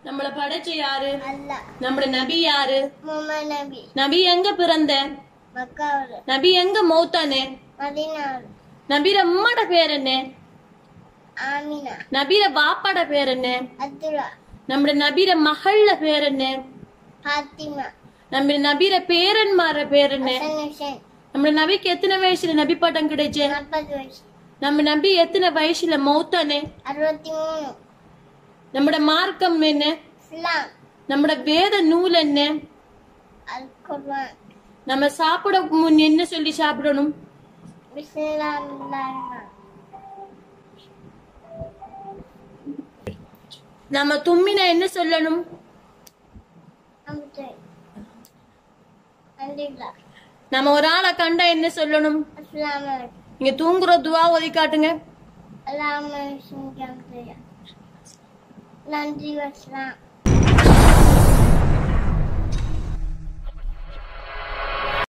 நம்மள படைச்ச யாரு அல்லா நம்மட நபி யாரு முகமது நபி நபி எங்க பிறந்த மக்காவில் நபி எங்க மௌத்தானே மதினாவில் நபிர அம்மாட பேர் என்ன ஆமினா நபிர பாப்பாட பேர் என்ன அப்துல்லா நம்மட நபிர மகள்ல பேர் என்ன பாத்திமா நம்ம நபிர பேரன்மார பேர் என்ன ஹசன் ஹுசேன் நம்ம நபிக்கு எத்தனை வயசுல நபி பட்டம் கிடைச்சு நாற்பது வயசு நம்ம நபி எத்தனை வயசுல மௌத்தானே அறுபத்தி மூணு நம்மட மார்க்கம் என்ன இஸ்லாம் நம்மட வேத நூல் என்ன அல் குர்ஆன் நம்ம சாப்பிட முன் என்ன சொல்லி சாப்பிடணும் பிஸ்மில்லாஹிர் நம்ம தும்மினா என்ன சொல்லணும் அம்து அல்ஹம்துலில்லாஹ் நம்ம ஒரு ஆளை கண்டா என்ன சொல்லணும் அஸ்ஸலாமு அலைக்கும் நீங்க தூங்குற துவா ஒதி காட்டுங்க அல்லாஹும்ம ஸல்லி அலா நன்றி வஸ்லாம்